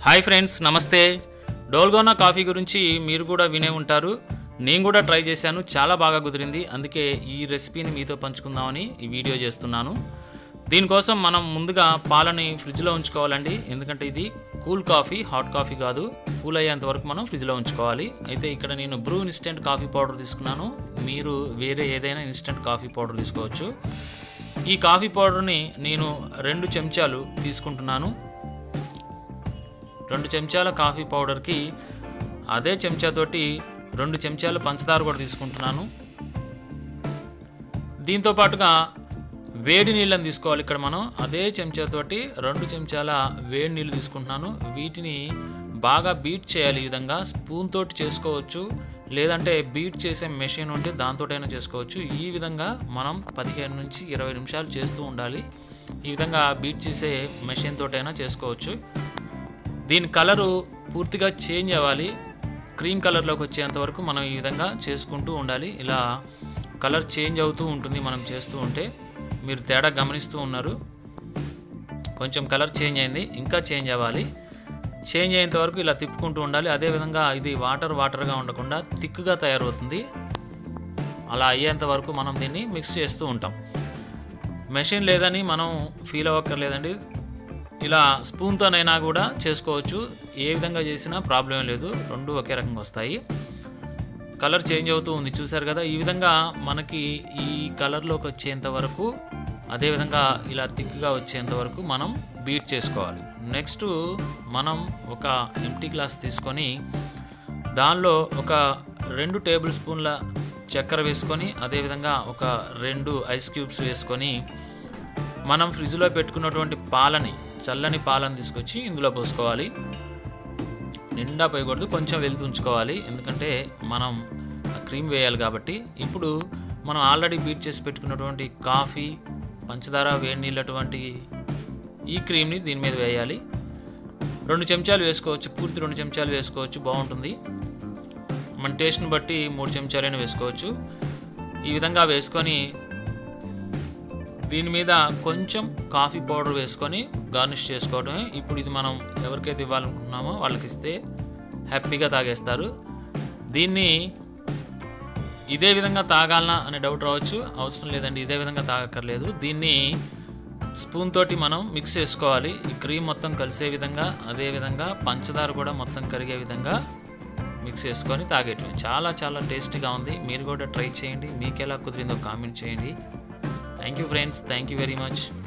hi friends నమస్తే డోల్గోనా coffee గురించి మీరు కూడా వినే ఉంటారు నేను కూడా ట్రై చేశాను చాలా బాగా కుదిరింది అందుకే ఈ రెసిపీని మీతో పంచుకుందామని ఈ వీడియో చేస్తున్నాను దీనికోసం మనం ముందుగా పాలని ఫ్రిడ్జ్లో ఉంచుకోవాలండి ఎందుకంటే ఇది కూల్ కాఫీ హాట్ కాఫీ కాదు కూల్ అయ్యేంత వరకు మనం ఫ్రిడ్జ్లో ఉంచుకోవాలి అయితే ఇక్కడ నేను బ్రూ ఇన్స్టెంట్ కాఫీ పౌడర్ తీసుకున్నాను మీరు వేరే ఏదైనా ఇన్స్టెంట్ కాఫీ పౌడర్ తీసుకోవచ్చు ఈ కాఫీ పౌడర్ని నేను రెండు చెంచాలు తీసుకుంటున్నాను రెండు చెంచాల కాఫీ పౌడర్కి అదే చెంచాతోటి రెండు చెంచాల పంచదార కూడా తీసుకుంటున్నాను దీంతో పాటుగా వేడి నీళ్ళని తీసుకోవాలి ఇక్కడ మనం అదే చెంచాతోటి రెండు చెంచాల వేడి నీళ్ళు తీసుకుంటున్నాను వీటిని బాగా బీట్ చేయాలి ఈ విధంగా స్పూన్ తోటి చేసుకోవచ్చు లేదంటే బీట్ చేసే మెషిన్ ఉంటే దాంతోటైనా చేసుకోవచ్చు ఈ విధంగా మనం పదిహేను నుంచి ఇరవై నిమిషాలు చేస్తూ ఉండాలి ఈ విధంగా బీట్ చేసే మెషిన్ తోటైనా చేసుకోవచ్చు దీని కలరు పూర్తిగా చేంజ్ అవ్వాలి క్రీమ్ కలర్లోకి వచ్చేంత వరకు మనం ఈ విధంగా చేసుకుంటూ ఉండాలి ఇలా కలర్ చేంజ్ అవుతూ ఉంటుంది మనం చేస్తూ ఉంటే మీరు తేడా గమనిస్తూ ఉన్నారు కొంచెం కలర్ చేంజ్ అయింది ఇంకా చేంజ్ అవ్వాలి చేంజ్ అయ్యేంత వరకు ఇలా తిప్పుకుంటూ ఉండాలి అదేవిధంగా ఇది వాటర్ వాటర్గా ఉండకుండా థిక్గా తయారవుతుంది అలా అయ్యేంత వరకు మనం దీన్ని మిక్స్ చేస్తూ ఉంటాం మెషిన్ లేదని మనం ఫీల్ అవ్వక్కర్లేదండి ఇలా స్పూన్తోనైనా కూడా చేసుకోవచ్చు ఏ విధంగా చేసినా ప్రాబ్లం లేదు రెండు ఒకే రకంగా వస్తాయి కలర్ చేంజ్ అవుతూ ఉంది చూసారు కదా ఈ విధంగా మనకి ఈ కలర్లోకి వచ్చేంత వరకు అదేవిధంగా ఇలా థిక్గా వచ్చేంత వరకు మనం బీట్ చేసుకోవాలి నెక్స్ట్ మనం ఒక ఎంటీ గ్లాస్ తీసుకొని దానిలో ఒక రెండు టేబుల్ స్పూన్ల చక్కెర వేసుకొని అదేవిధంగా ఒక రెండు ఐస్ క్యూబ్స్ వేసుకొని మనం ఫ్రిడ్జ్లో పెట్టుకున్నటువంటి పాలని చల్లని పాలను తీసుకొచ్చి ఇందులో పోసుకోవాలి నిండా పోయకూడదు కొంచెం వెళ్తూ ఉంచుకోవాలి ఎందుకంటే మనం క్రీమ్ వేయాలి కాబట్టి ఇప్పుడు మనం ఆల్రెడీ బీట్ చేసి పెట్టుకున్నటువంటి కాఫీ పంచదార వేడి నీళ్ళు అటువంటి ఈ క్రీమ్ని దీని మీద వేయాలి రెండు చెంచాలు వేసుకోవచ్చు పూర్తి రెండు చెంచాలు వేసుకోవచ్చు బాగుంటుంది మన టేస్ట్ని బట్టి మూడు చెంచాలైనా వేసుకోవచ్చు ఈ విధంగా వేసుకొని దీని మీద కొంచెం కాఫీ పౌడర్ వేసుకొని గార్నిష్ చేసుకోవడమే ఇప్పుడు ఇది మనం ఎవరికైతే ఇవ్వాలనుకుంటున్నామో వాళ్ళకి ఇస్తే హ్యాపీగా తాగేస్తారు దీన్ని ఇదే విధంగా తాగాలనా అనే డౌట్ రావచ్చు అవసరం లేదండి ఇదే విధంగా తాగక్కర్లేదు దీన్ని స్పూన్ తోటి మనం మిక్స్ చేసుకోవాలి ఈ క్రీమ్ మొత్తం కలిసే విధంగా అదే విధంగా పంచదార కూడా మొత్తం కరిగే విధంగా మిక్స్ చేసుకొని తాగేయటం చాలా చాలా టేస్టీగా ఉంది మీరు కూడా ట్రై చేయండి మీకు ఎలా కుదిరిందో కామెంట్ చేయండి thank you friends thank you very much